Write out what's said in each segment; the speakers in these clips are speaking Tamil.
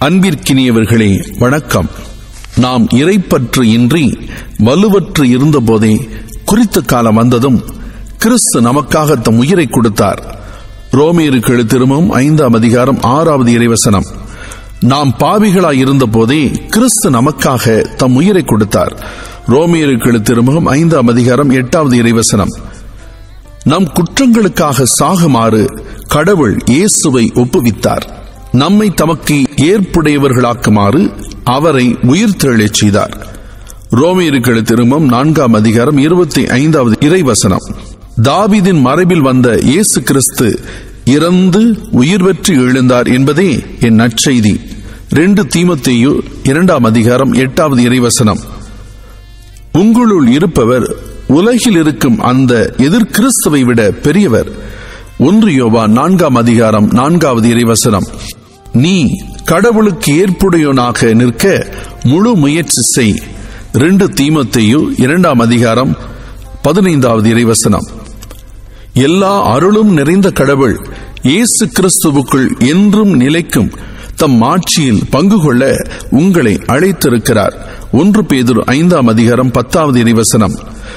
அன்பிற்கினியவர்களே வணக்கம் நாம் இறைப்பற்று இன்றி வலுவற்று இருந்தபோதே குறித்த காலம் வந்ததும் கிறிஸ்து நமக்காக தம் உயிரை கொடுத்தார் ரோமியருக்கு எழுத்திருமும் ஐந்தாம் அதிகாரம் ஆறாவது இறைவசனம் நாம் பாவிகளாய் இருந்தபோதே கிறிஸ்து நமக்காக தம் உயிரை கொடுத்தார் ரோமியருக்கு எழுத்திருமுகம் ஐந்தாம் அதிகாரம் எட்டாவது இறைவசனம் நம் குற்றங்களுக்காக சாகுமாறு கடவுள் இயேசுவை ஒப்புவித்தார் நம்மை தமக்கு ஏற்புடையவர்களாக்குமாறு அவரை உயிர்த்தெழச் செய்தார் ரோமியர்கள் திரும்பம் நான்காம் அதிகாரம் இருபத்தி ஐந்தாவது இறைவசனம் தாவிதின் மறைவில் வந்த இயேசு கிறிஸ்து இறந்து உயிர் பெற்று எழுந்தார் என்பதே என் நற்செய்தி ரெண்டு தீமத்தேயு இரண்டாம் அதிகாரம் எட்டாவது இறைவசனம் உங்களுள் இருப்பவர் உலகில் இருக்கும் அந்த எதிர்கிறிஸ்துவை விட பெரியவர் ஒன்று யோவா நான்காம் அதிகாரம் நான்காவது இறைவசனம் நீ கடவுளுக்கு ஏற்புடையவனாக நிற்க முழு முயற்சி செய் ரெண்டு தீமத்தையு இரண்டாம் அதிகாரம் பதினைந்தாவது இறைவசனம் எல்லா அருளும் நிறைந்த கடவுள் இயேசு கிறிஸ்துவுக்குள் என்றும் நிலைக்கும் தம் ஆட்சியில் பங்கு கொள்ள உங்களை அழைத்திருக்கிறார் ஒன்று பேதுரு ஐந்தாம் அதிகாரம் பத்தாவது இறைவசனம்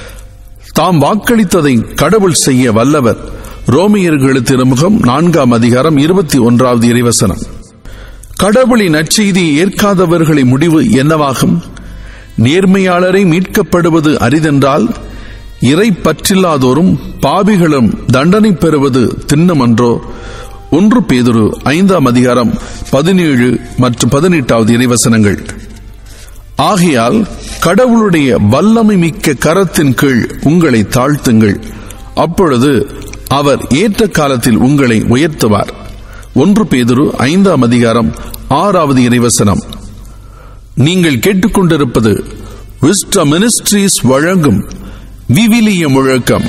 தாம் வாக்களித்ததை கடவுள் செய்ய வல்லவர் ரோமியர்களு திருமுகம் நான்காம் அதிகாரம் இருபத்தி ஒன்றாவது இறைவசனம் கடவுளின் நற்செய்தியை ஏற்காதவர்களின் முடிவு என்னவாகும் நேர்மையாளரை மீட்கப்படுவது அரிதென்றால் இறை பற்றில்லாதோரும் பாவிகளும் தண்டனை பெறுவது திண்ணமன்றோ ஒன்று பேதுரு ஐந்தாம் அதிகாரம் பதினேழு மற்றும் பதினெட்டாவது இறைவசனங்கள் ஆகையால் கடவுளுடைய வல்லமை மிக்க கரத்தின் கீழ் உங்களை தாழ்த்துங்கள் அப்பொழுது அவர் ஏற்ற காலத்தில் உங்களை உயர்த்துவார் ஒன்று பேதுரு ஐந்தாம் அதிகாரம் ஆறாவது இறைவசனம் நீங்கள் கேட்டுக்கொண்டிருப்பது விஸ்ட மினிஸ்ட்ரீஸ் வழங்கும் விவிலிய முழக்கம்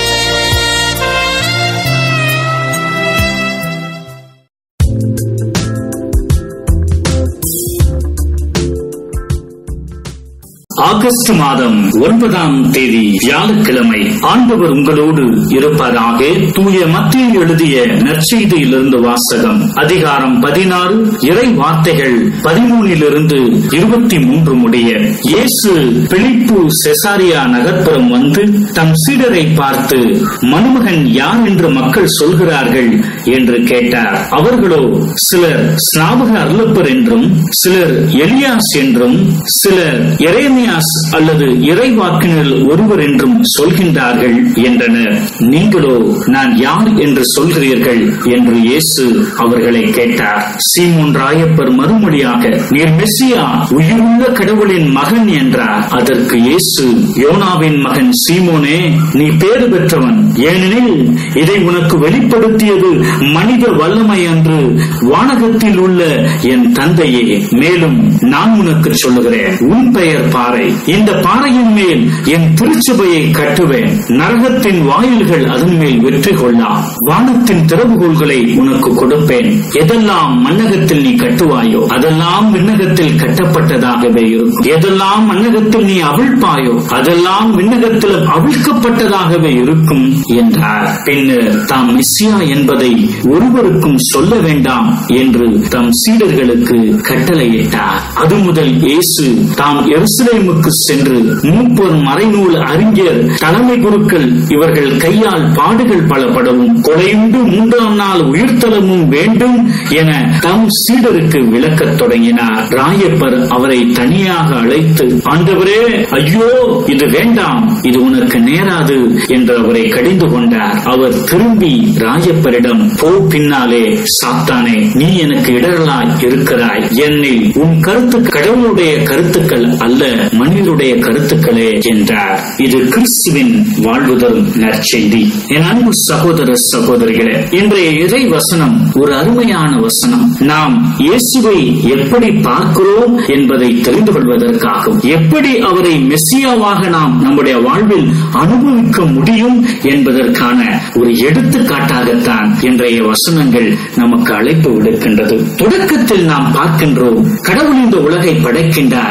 ஆகஸ்ட் மாதம் ஒன்பதாம் தேதி வியாழக்கிழமை ஆண்டவர் உங்களோடு இருப்பதாக தூய மத்தியில் எழுதிய நற்செய்தியிலிருந்து வாசகம் அதிகாரம் பதினாறு இறை வார்த்தைகள் பதிமூனிலிருந்து இருபத்தி மூன்று முடிய இயேசு பிலிப்பு செசாரியா நகர்ப்புறம் வந்து தம் சீடரை பார்த்து மனுமகன் யார் என்று மக்கள் சொல்கிறார்கள் என்று கேட்டார் அவர்களோ சிலர் ஸ்நாபக அருளப்பர் என்றும் சிலர் எலியாஸ் என்றும் சிலர் எரேமியா எரேமியாஸ் அல்லது இறைவாக்கினர் ஒருவர் என்றும் சொல்கின்றார்கள் என்றனர் நீங்களோ நான் யார் என்று சொல்கிறீர்கள் என்று இயேசு அவர்களை கேட்டார் சீமோன் ராயப்பர் மறுமொழியாக நீர் மெஸ்ஸியா உயிருள்ள கடவுளின் மகன் என்றார் அதற்கு இயேசு யோனாவின் மகன் சீமோனே நீ பேறு பெற்றவன் ஏனெனில் இதை உனக்கு வெளிப்படுத்தியது மனித வல்லமை அன்று வானகத்தில் உள்ள என் தந்தையே மேலும் நான் உனக்கு சொல்லுகிறேன் உன் பெயர் பாறை இந்த பாறையின் மேல் என் திருச்சபையை கட்டுவேன் நரகத்தின் வாயில்கள் அதன் மேல் வெற்றி கொள்ளா வானத்தின் திறவுகோள்களை உனக்கு கொடுப்பேன் எதெல்லாம் மன்னகத்தில் நீ கட்டுவாயோ அதெல்லாம் விண்ணகத்தில் கட்டப்பட்டதாகவே இருக்கும் எதெல்லாம் மன்னகத்தில் நீ அவிழ்ப்பாயோ அதெல்லாம் விண்ணகத்தில் அவிழ்க்கப்பட்டதாகவே இருக்கும் என்றார் பின்னர் தாம் மெஸ்ஸியா என்பதை ஒருவருக்கும் சொல்ல வேண்டாம் என்று தம் சீடர்களுக்கு கட்டளையிட்டார் அது முதல் இயேசு தாம் எருசலேமுக்கு சென்று மூப்பர் மறைநூல் அறிஞர் தலைமை குருக்கள் இவர்கள் கையால் பாடுகள் பலப்படவும் கொலையுண்டு மூன்றாம் நாள் உயிர்த்தலமும் வேண்டும் என தம் சீடருக்கு விளக்கத் தொடங்கினார் ராயப்பர் அவரை தனியாக அழைத்து ஆண்டவரே ஐயோ இது வேண்டாம் இது உனக்கு நேராது என்று அவரை கடிந்து கொண்டார் அவர் திரும்பி ராயப்பரிடம் போ பின்னாலே சாத்தானே நீ எனக்கு இடரலாய் இருக்கிறாய் என்னில் உன் கருத்து கடவுளுடைய கருத்துக்கள் அல்ல மனிதனுடைய கருத்துக்களே என்றார் இது கிறிஸ்துவின் வாழ்வு தரும் நற்செய்தி என் அன்பு சகோதர சகோதரிகளே இன்றைய இறை வசனம் ஒரு அருமையான வசனம் நாம் இயேசுவை எப்படி பார்க்கிறோம் என்பதை தெரிந்து கொள்வதற்காகும் எப்படி அவரை மெஸ்ஸியாவாக நாம் நம்முடைய வாழ்வில் அனுபவிக்க முடியும் என்பதற்கான ஒரு எடுத்துக்காட்டாகத்தான் இன்றைய வசனங்கள் நமக்கு அழைப்பு விடுக்கின்றது தொடக்கத்தில் நாம் பார்க்கின்றோம் கடவுள் இந்த உலகை படைக்கின்றார்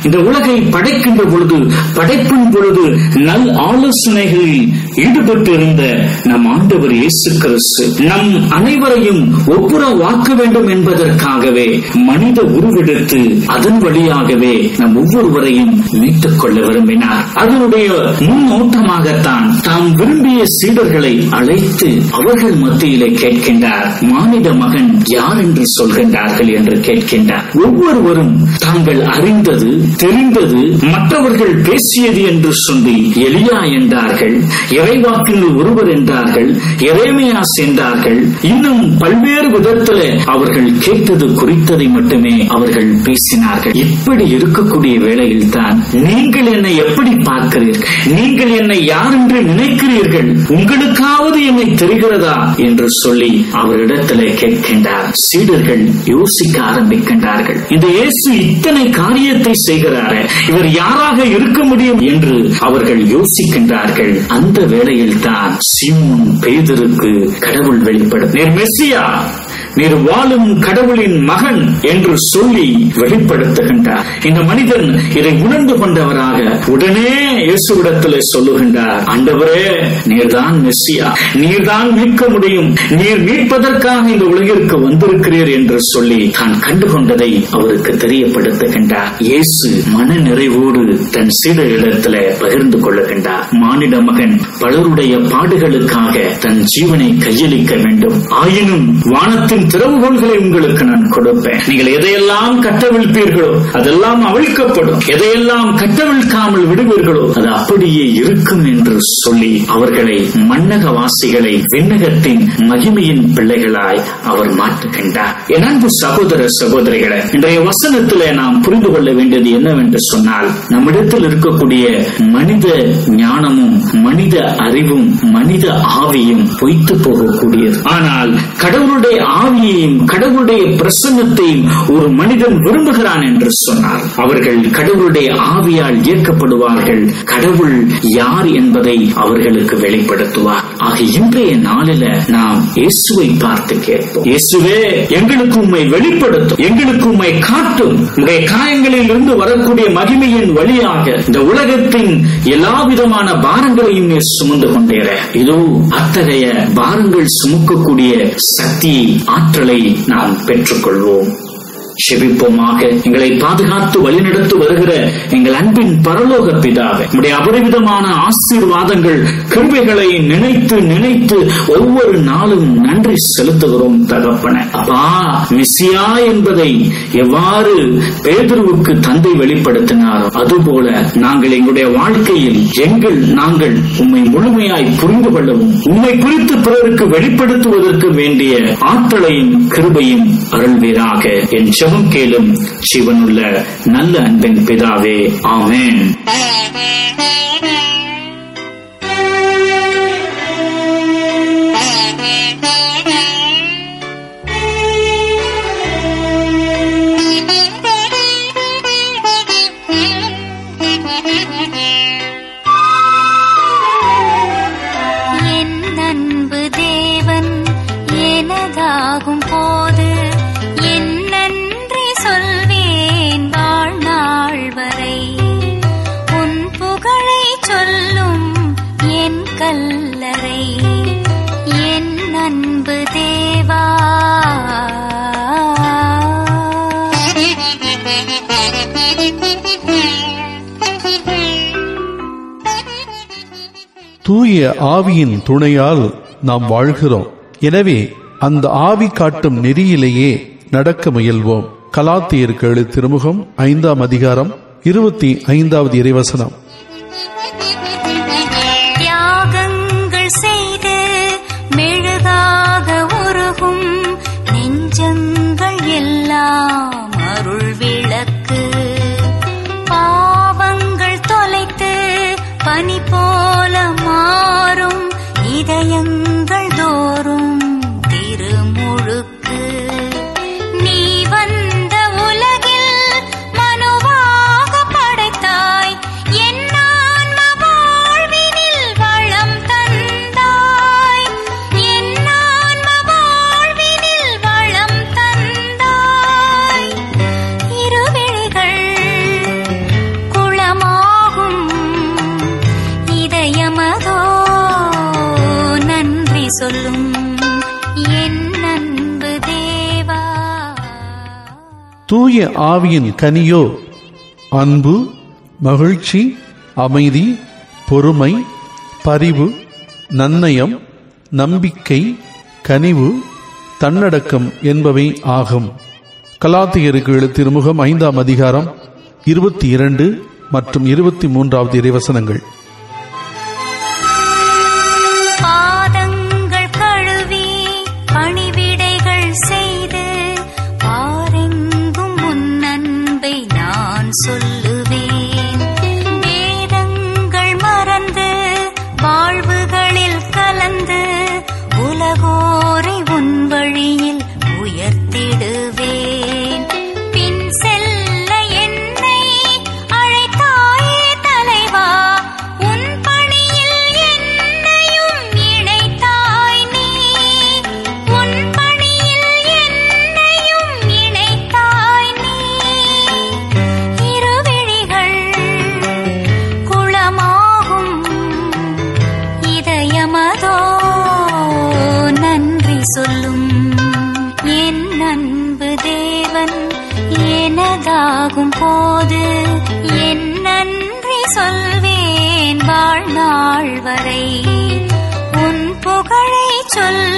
இந்த உலகை படைக்கின்ற பொழுது படைப்பின் பொழுது நல் ஆலோசனைகளில் ஈடுபட்டிருந்த நம் ஆண்டவர் இயேசு கிறிஸ்து நம் அனைவரையும் ஒப்புரவாக்க வேண்டும் என்பதற்காகவே மனித உருவெடுத்து அதன் வழியாகவே நம் ஒவ்வொருவரையும் மீட்டுக் கொள்ள விரும்பினார் அதனுடைய முன்னோட்டமாகத்தான் தாம் விரும்பிய சீடர்களை அழைத்து அவர்கள் மத்தியிலே கேட்கின்றார் மானிட மகன் யார் என்று சொல்கின்றார்கள் என்று கேட்கின்றார் ஒவ்வொருவரும் தாங்கள் அறிந்தது தெரிந்தது மற்றவர்கள் பேசியது என்று சொல்லி எலியா என்றார்கள் இறைவாக்கினர் ஒருவர் என்றார்கள் எரேமியாஸ் என்றார்கள் இன்னும் பல்வேறு விதத்தில் அவர்கள் கேட்டது குறித்ததை மட்டுமே அவர்கள் பேசினார்கள் இப்படி இருக்கக்கூடிய வேளையில் தான் நீங்கள் என்னை எப்படி பார்க்கிறீர்கள் நீங்கள் என்னை யார் என்று நினைக்கிறீர்கள் உங்களுக்காவது என்னை தெரிகிறதா என்று சொல்லி அவரிடத்திலே கேட்கின்றார் சீடர்கள் யோசிக்க ஆரம்பிக்கின்றார்கள் இந்த இயேசு இத்தனை காரியத்தை செய்கிறாரே இவர் யாராக இருக்க முடியும் என்று அவர்கள் யோசிக்கின்றார்கள் அந்த வேளையில் தான் சீமோன் பேதருக்கு கடவுள் வெளிப்படும் நீர் மெஸ்ஸியா நீர் வாழும் கடவுளின் மகன் என்று சொல்லி வெளிப்படுத்துகின்றார் இந்த மனிதன் இதை உணர்ந்து கொண்டவராக உடனே இயேசுவிடத்தில் சொல்லுகின்றார் ஆண்டவரே நீர்தான் மெஸ்ஸியா நீர்தான் மீட்க முடியும் நீர் மீட்பதற்காக இந்த உலகிற்கு வந்திருக்கிறீர் என்று சொல்லி தான் கண்டு கொண்டதை அவருக்கு தெரியப்படுத்துகின்றார் இயேசு மன நிறைவோடு தன் சீடரிடத்தில் பகிர்ந்து கொள்ளுகின்றார் மானிட மகன் பலருடைய பாடுகளுக்காக தன் ஜீவனை கையளிக்க வேண்டும் ஆயினும் வானத்தின் திறவுகோள்களை உங்களுக்கு நான் கொடுப்பேன் நீங்கள் எதையெல்லாம் கட்டவிழ்ப்பீர்களோ அதெல்லாம் அவிழ்க்கப்படும் எதையெல்லாம் கட்டவிழ்க்காமல் விடுவீர்களோ அது அப்படியே இருக்கும் என்று சொல்லி அவர்களை மன்னக வாசிகளை விண்ணகத்தின் மகிமையின் பிள்ளைகளாய் அவர் மாற்றுகின்றார் என் அன்பு சகோதர சகோதரிகளை இன்றைய வசனத்திலே நாம் புரிந்து கொள்ள வேண்டியது என்னவென்று சொன்னால் நம்மிடத்தில் இருக்கக்கூடிய மனித ஞானமும் மனித அறிவும் மனித ஆவியும் பொய்த்து போகக்கூடியது ஆனால் கடவுளுடைய ஆவியையும் கடவுளுடைய பிரசன்னத்தையும் ஒரு மனிதன் விரும்புகிறான் என்று சொன்னார் அவர்கள் கடவுளுடைய ஆவியால் இயக்கப்படுவார்கள் கடவுள் யார் என்பதை அவர்களுக்கு வெளிப்படுத்துவார் ஆக இன்றைய நாளில நாம் இயேசுவை பார்த்து கேட்போம் இயேசுவே எங்களுக்கு உண்மை வெளிப்படுத்தும் எங்களுக்கு உண்மை காட்டும் உடைய காயங்களில் இருந்து வரக்கூடிய மகிமையின் வழியாக இந்த உலகத்தின் எல்லா விதமான பாரங்களையும் நீர் சுமந்து கொண்டேற இதோ அத்தகைய பாரங்கள் சுமக்கக்கூடிய சக்தியை ஆற்றலை நாம் பெற்றுக்கொள்வோம் செபிப்போமாக எங்களை பாதுகாத்து வழிநடத்து வருகிற எங்கள் அன்பின் பரலோக பிதாவே உடைய அபரிவிதமான ஆசீர்வாதங்கள் கிருபைகளை நினைத்து நினைத்து ஒவ்வொரு நாளும் நன்றி செலுத்துகிறோம் தகப்பன அப்பா மிசியா என்பதை எவ்வாறு பேதுருவுக்கு தந்தை வெளிப்படுத்தினாரோ அதுபோல நாங்கள் எங்களுடைய வாழ்க்கையில் எங்கள் நாங்கள் உண்மை முழுமையாய் புரிந்து கொள்ளவும் உண்மை குறித்து பிறருக்கு வெளிப்படுத்துவதற்கு வேண்டிய ஆற்றலையும் கிருபையும் அருள்வீராக என் ஜெபம் கேளும் சிவனுள்ள நல்ல அன்பின் பிதாவே ஆமென் என் அன்பு தேவன் எனதாகும் போது என் நன்றி சொல்வேன் வாழ்நாள் வரை உன் புகழை சொல்லும் என் கல்லறை என் அன்பு தேவா தூய ஆவியின் துணையால் நாம் வாழ்கிறோம் எனவே அந்த ஆவி காட்டும் நெறியிலேயே நடக்க முயல்வோம் கலாத்தியருக்கு எழு திருமுகம் ஐந்தாம் அதிகாரம் இருபத்தி ஐந்தாவது இறைவசனம் தியாகங்கள் செய்து மெழுகாக உருகும் நெஞ்சங்கள் எல்லாம் அருள் விளக்கு பாவங்கள் தொலைத்து பனி போல மாறும் இதயங்கள் தோறும் திருமுழுக்கு நீ வந்த உலகில் மனுவாக படைத்தாய் என் ஆன்மா என் அன்பு தேவா தூய ஆவியின் கனியோ அன்பு மகிழ்ச்சி அமைதி பொறுமை பரிவு நன்னயம் நம்பிக்கை கனிவு தன்னடக்கம் என்பவை ஆகும் கலாத்தியருக்கு எழு திருமுகம் ஐந்தாம் அதிகாரம் இருபத்தி இரண்டு மற்றும் இருபத்தி மூன்றாவது இறைவசனங்கள் பாதங்கள் கழுவி பணிவிடைகள் செய்து பாரெங்கும் உன் அன்பை நான் சொல்லுவேன் வேதங்கள் மறந்து வாழ்வுகளில் கலந்து உலகோரை உன் வழியில் உயர்த்திடுவேன் பின் செல்ல என்னை அழைத்தாயே தலைவா உன் பணியில் என்னையும் இணைத்தாய் நீ உன் பணியில் என்னையும் இணைத்தாய் நீ இருவிழிகள் குளமாகும் இதயமதோ நன்றி சொல்லும் என் அன்பு தேவன் எனதாகும் போது என் நன்றி சொல்வேன் வாழ்நாள் வரை உன் புகழை சொல்ல